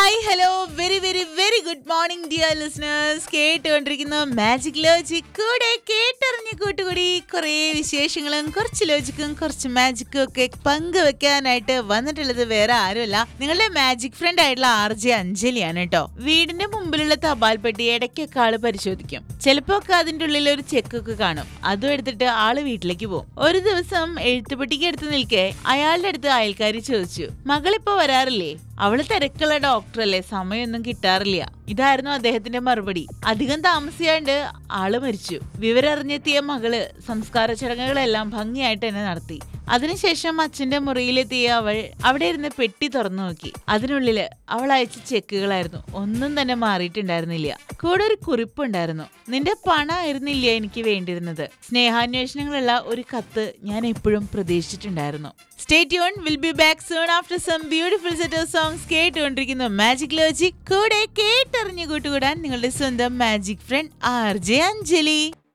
hi hello very very very good morning dear listeners കേട്ടുകൊണ്ടിരിക്കുന്ന magic logic കൂടെ കേട്ടറിഞ്ഞ കൂട്ടുകൂടി കുറേ വിശേഷങ്ങളും കുറച്ച് ലോജിക്കും കുറച്ച് മാജിക്കും ഒക്കെ പങ്കുവെക്കാനായിട്ട് വന്നിട്ടുള്ളത് വേറെ ആരുമല്ല നിങ്ങളുടെ മാജിക് ഫ്രണ്ട് ആയിട്ടുള്ള ആർ ജെ അഞ്ജലിയാണ് കേട്ടോ വീടിന്റെ മുമ്പിലുള്ള തപാൽ പെട്ടി ഇടയ്ക്കൊക്കെ ആള് പരിശോധിക്കും ചിലപ്പോ ഒക്കെ അതിന്റെ ഉള്ളിൽ ഒരു ചെക്കൊക്കെ കാണും അതും എടുത്തിട്ട് ആള് വീട്ടിലേക്ക് പോകും ഒരു ദിവസം എഴുത്തുപെട്ടിക്ക് എടുത്ത് നിൽക്കെ അയാളുടെ അടുത്ത് അയൽക്കാരി ചോദിച്ചു മകളിപ്പോ വരാറില്ലേ അവള് തിരക്കുള്ള ഡോക്ടറല്ലേ സമയമൊന്നും കിട്ടാറില്ല ഇതായിരുന്നു അദ്ദേഹത്തിന്റെ മറുപടി അധികം താമസിയാണ്ട് ആള് മരിച്ചു വിവരറിഞ്ഞെത്തിയ മകള് സംസ്കാര ചടങ്ങുകളെല്ലാം ഭംഗിയായിട്ട് തന്നെ നടത്തി അതിനുശേഷം അച്ഛന്റെ മുറിയിലെത്തിയ അവൾ അവിടെ ഇരുന്ന് പെട്ടി തുറന്നു നോക്കി അതിനുള്ളില് അവൾ അയച്ച ചെക്കുകളായിരുന്നു ഒന്നും തന്നെ മാറിയിട്ടുണ്ടായിരുന്നില്ല കൂടെ ഒരു കുറിപ്പുണ്ടായിരുന്നു നിന്റെ പണമായിരുന്നില്ല എനിക്ക് വേണ്ടിയിരുന്നത് സ്നേഹാന്വേഷണങ്ങളുള്ള ഒരു കത്ത് ഞാൻ എപ്പോഴും പ്രതീക്ഷിച്ചിട്ടുണ്ടായിരുന്നു stay tune will be back soon after some beautiful set of songs കേട്ടുകൊണ്ടിരിക്കുന്നു മാജിക് ലോജിക് കൂടെ കേട്ടറിഞ്ഞു കൂട്ടുകൂടാൻ നിങ്ങളുടെ സ്വന്തം magic friend R J Anjali